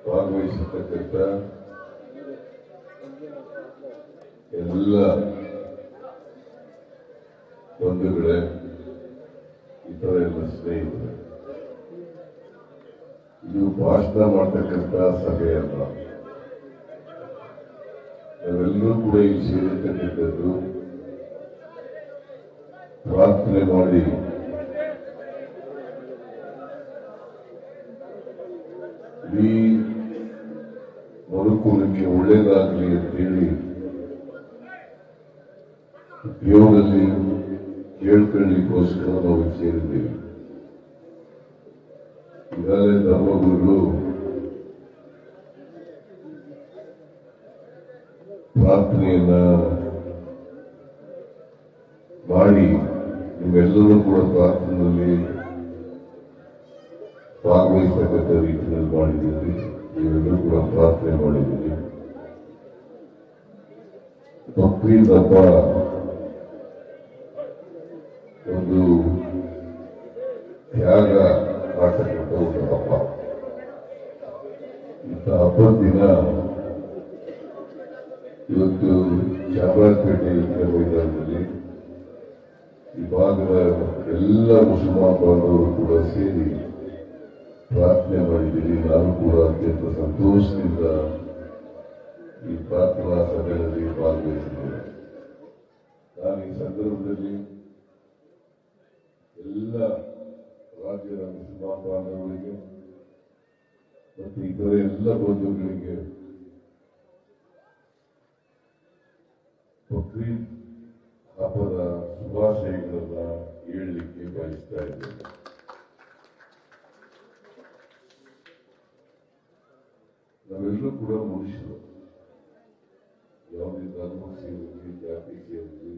ಭಾಗವಹಿಸತಕ್ಕಂಥ ಎಲ್ಲ ಬಂಧುಗಳೇ ಇತರ ಎಲ್ಲ ಸ್ನೇಹಿತರೆ ಇದು ಭಾಷಣ ಮಾಡ್ತಕ್ಕಂಥ ಸಭೆ ಅಲ್ಲ ನಾವೆಲ್ಲರೂ ಕೂಡ ಇಲ್ಲಿ ಸೇರಿರ್ತಕ್ಕಂಥದ್ದು ಪ್ರಾರ್ಥನೆ ಮಾಡಿ ಈ ಮರುಕುಲಕ್ಕೆ ಒಳ್ಳೇದಾಗಲಿ ಅಂತೇಳಿ ದೇವರಲ್ಲಿ ಕೇಳ್ಕೊಳ್ಳಿಕ್ಕೋಸ್ಕರ ನಾವು ಇಲ್ಲಿ ಸೇರಿದ್ದೇವೆ ಈಗಾಗಲೇ ಧರ್ಮಗುರುಗಳು ಪ್ರಾರ್ಥನೆಯನ್ನ ಮಾಡಿ ನಿಮ್ಮೆಲ್ಲರೂ ಕೂಡ ಪ್ರಾರ್ಥನೆಯಲ್ಲಿ ಭಾಗವಹಿಸತಕ್ಕಂಥ ರೀತಿಯಲ್ಲಿ ಮಾಡಿದ್ದೀರಿ ನೀವೆಲ್ಲರೂ ಕೂಡ ಪ್ರಾರ್ಥನೆ ಮಾಡಿದ್ದೀರಿ ಬಕ್ರೀದ್ ಹಬ್ಬ ಒಂದು ತ್ಯಾಗ ಮಾಡ್ತಕ್ಕಂಥ ಒಂದು ಹಬ್ಬ ಇಂಥ ಹಬ್ಬದ ದಿನ ಇವತ್ತು ಚಾಮರಾಜಪೇಟೆ ಇತರ ಮೈದಾನದಲ್ಲಿ ಈ ಭಾಗದ ಎಲ್ಲ ಮುಸಲ್ಮಾನ್ ಬಾಂಧವರು ಕೂಡ ಸೇರಿ ಪ್ರಾರ್ಥನೆ ಮಾಡಿದ್ದೀರಿ ನಾನು ಕೂಡ ಅತ್ಯಂತ ಸಂತೋಷದಿಂದ ಈ ಪ್ರಾರ್ಥನಾ ಸಭೆಯಲ್ಲಿ ಭಾಗವಹಿಸಿದ್ದೇನೆ ನಾನು ಈ ಸಂದರ್ಭದಲ್ಲಿ ಎಲ್ಲ ರಾಜ್ಯದ ಮುಸಲ್ಮಾನ್ ಬಾಂಧವರಿಗೆ ಮತ್ತು ಇತರ ಎಲ್ಲ ಬಂಧುಗಳಿಗೆ ಬಕ್ರೀದ್ ಹಬ್ಬದ ಶುಭಾಶಯಗಳನ್ನ ಹೇಳಲಿಕ್ಕೆ ಬಯಸ್ತಾ ಇದ್ದೇನೆ ನಾವೆಲ್ಲರೂ ಕೂಡ ಮನುಷ್ಯರು ಯಾವುದೇ ಧರ್ಮ ಸೇರಿರಲಿ ಜಾತಿ ಸೇರಿರಲಿ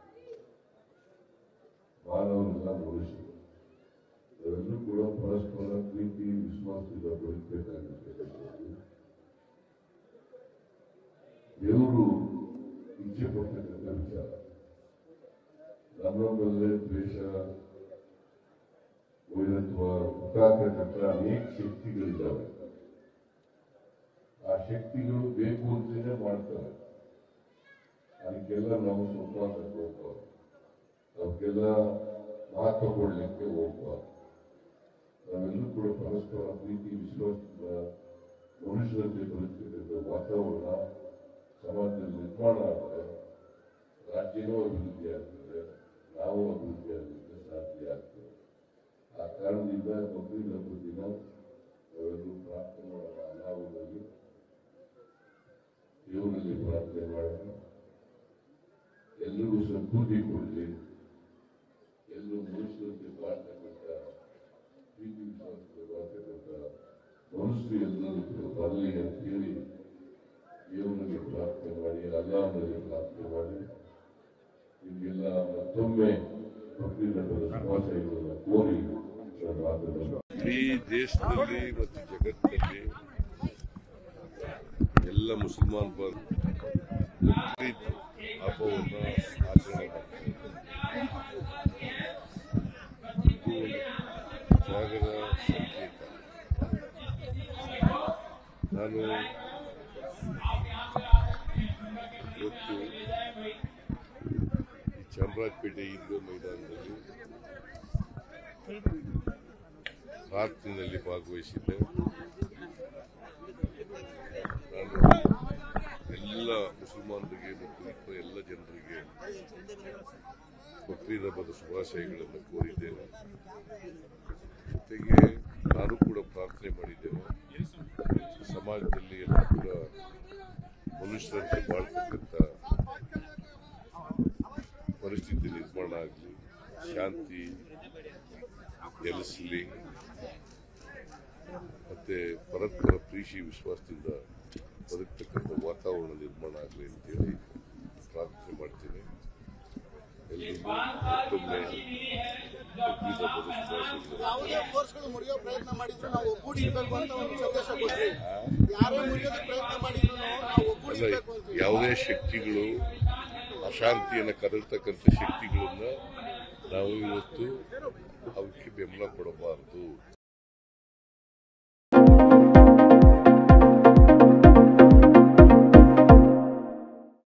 ಮಾನವರೆಲ್ಲ ಮನುಷ್ಯರು ನಾವೆಲ್ಲರೂ ಕೂಡ ಪರಸ್ಪರ ಪ್ರೀತಿ ವಿಶ್ವಾಸದಿಂದ ಬದುಕಬೇಕಾಗುತ್ತೆ ದೇವರು ಇಚ್ಛೆ ಪಡ್ತಕ್ಕಂಥ ವಿಚಾರ ನಮ್ಮಲ್ಲೇ ದ್ವೇಷ ವೈರತ್ವ ಹುಟ್ಟಾಕತಕ್ಕ ಅನೇಕ ಶಕ್ತಿಗಳಿದ್ದಾವೆ ಆ ಶಕ್ತಿಗಳು ಬೇಕು ಅಂತಲೇ ಮಾಡ್ತಾರೆ ಅದಕ್ಕೆಲ್ಲ ನಾವು ಸ್ವಲ್ಪ ಹೋಗ್ಬಾರ್ದು ಅವಕ್ಕೆಲ್ಲ ಮಹತ್ವ ಕೊಡ್ಲಿಕ್ಕೆ ಹೋಗ್ಬಾರ್ದು ನಾವೆಲ್ಲರೂ ಕೂಡ ಪರಸ್ಪರ ಪ್ರೀತಿ ವಿಶ್ವಾಸದಿಂದ ಮನುಷ್ಯರಂತೆ ಬದುಕತಕ್ಕಂಥ ವಾತಾವರಣ ಸಮಾಜದಲ್ಲಿ ನಿರ್ಮಾಣ ಆಗ್ತದೆ ರಾಜ್ಯವೂ ಅಭಿವೃದ್ಧಿ ಆಗ್ತದೆ ನಾವು ಅಭಿವೃದ್ಧಿ ಆಗಲಿಕ್ಕೆ ಸಾಧ್ಯ ಆಗ್ತದೆ ಆ ಕಾರಣದಿಂದ ಬಕ್ರೀದ್ ಹಬ್ಬದ ದಿನ ನಾವೆಲ್ಲರೂ ಪ್ರಾರ್ಥನೆ ಮಾಡೋಣ ಅನಾಹುತದಲ್ಲಿ ದೇವರಲ್ಲಿ ಪ್ರಾರ್ಥನೆ ಮಾಡೋಣ ಎಲ್ಲರಿಗೂ ಸದ್ಬುದ್ಧಿ ಕೊಡಲಿ ಎಲ್ಲರೂ ಮನುಷ್ಯರಂತೆ ಬಾಳ್ತಕ್ಕಂಥ ಪ್ರೀತಿ ವಿಶ್ವಾಸದಲ್ಲಿ ಬಾಳ್ತಕ್ಕಂಥ ಮನುಷ್ಯರು ಎಲ್ಲರೂ ಕೂಡ ಬರಲಿ ಅಂತ ಹೇಳಿ ದೇವರಲ್ಲಿ ಪ್ರಾರ್ಥನೆ ಮಾಡಿ ಅಲ್ಲಾಹನಲ್ಲಿ ಪ್ರಾರ್ಥನೆ ಮಾಡಿ ನಿಮಗೆಲ್ಲ ಮತ್ತೊಮ್ಮೆ ಬಕ್ರೀದ್ ಹಬ್ಬದ ಶುಭಾಶಯಗಳನ್ನು ಕೋರಿ ನನ್ನ ಮಾತನ್ನು ಇಡೀ ದೇಶದಲ್ಲಿ ಮತ್ತು ಜಗತ್ತಿನಲ್ಲಿ ಎಲ್ಲ ಮುಸಲ್ಮಾನ್ ಬರ್ ಬಕ್ರೀದ್ ಹಬ್ಬವನ್ನು ಆಚರಣೆ ಮಾಡ್ತಾರೆ ಇದು ತ್ಯಾಗದ ಸಂಕೇತ ನಾನು ಇವತ್ತು ಈ ಚಾಮರಾಜಪೇಟೆ ಈದ್ಗಾ ಮೈದಾನದಲ್ಲಿ ಪ್ರಾರ್ಥನೆಯಲ್ಲಿ ಭಾಗವಹಿಸಿದ್ದೆ ನಾನು ಎಲ್ಲ ಮುಸಲ್ಮಾನರಿಗೆ ಮತ್ತು ಇತರ ಎಲ್ಲ ಜನರಿಗೆ ಬಕ್ರೀದ್ ಹಬ್ಬದ ಶುಭಾಶಯಗಳನ್ನು ಕೋರಿದ್ದೇನೆ ಜೊತೆಗೆ ನಾನು ಕೂಡ ಪ್ರಾರ್ಥನೆ ಮಾಡಿದ್ದೇನೆ ಸಮಾಜದಲ್ಲಿ ಎಲ್ಲ ಕೂಡ ಮನುಷ್ಯರಂತೆ ಬಾಳ್ತಕ್ಕಂಥ ಪರಿಸ್ಥಿತಿ ನಿರ್ಮಾಣ ಆಗಲಿ ಶಾಂತಿ ನೆಲೆಸಲಿ ಮತ್ತೆ ಪರಸ್ಪರ ಪ್ರೀತಿ ವಿಶ್ವಾಸದಿಂದ ಬದುಕ್ತಕ್ಕಂಥ ವಾತಾವರಣ ನಿರ್ಮಾಣ ಆಗಲಿ ಅಂತೇಳಿ ಪ್ರಾರ್ಥನೆ ಮಾಡ್ತೀನಿ ಎಲ್ರಿಗೂ ಮತ್ತೊಮ್ಮೆ ಬಕ್ರೀದ್ ಹಬ್ಬದ ಶುಭಾಶಯಗಳು ಯಾವುದೇ ಫೋರ್ಸ್ಗಳು ಮುರಿಯೋ ಪ್ರಯತ್ನ ಮಾಡಿದ್ರು ನಾವು ಒಗ್ಗೂಡಿರ್ಬೇಕು ಅಂತ ಒಂದು ಸಂದೇಶ ಕೊಟ್ರಿ ಯಾರೇ ಮುರಿಯೋದಕ್ಕೆ ಪ್ರಯತ್ನ ಮಾಡಿದ್ರು ನಾವು ಅಲ್ಲ ಒಗ್ಗೂಡಿರ್ಬೇಕು ಅಂತ ಯಾವುದೇ ಶಕ್ತಿಗಳು ಅಶಾಂತಿಯನ್ನು ಕದಲ್ತಕ್ಕಂಥ ಶಕ್ತಿಗಳನ್ನ ನಾವು ಇವತ್ತು ಅವಕ್ಕೆ ಬೆಂಬಲ ಕೊಡಬಾರದು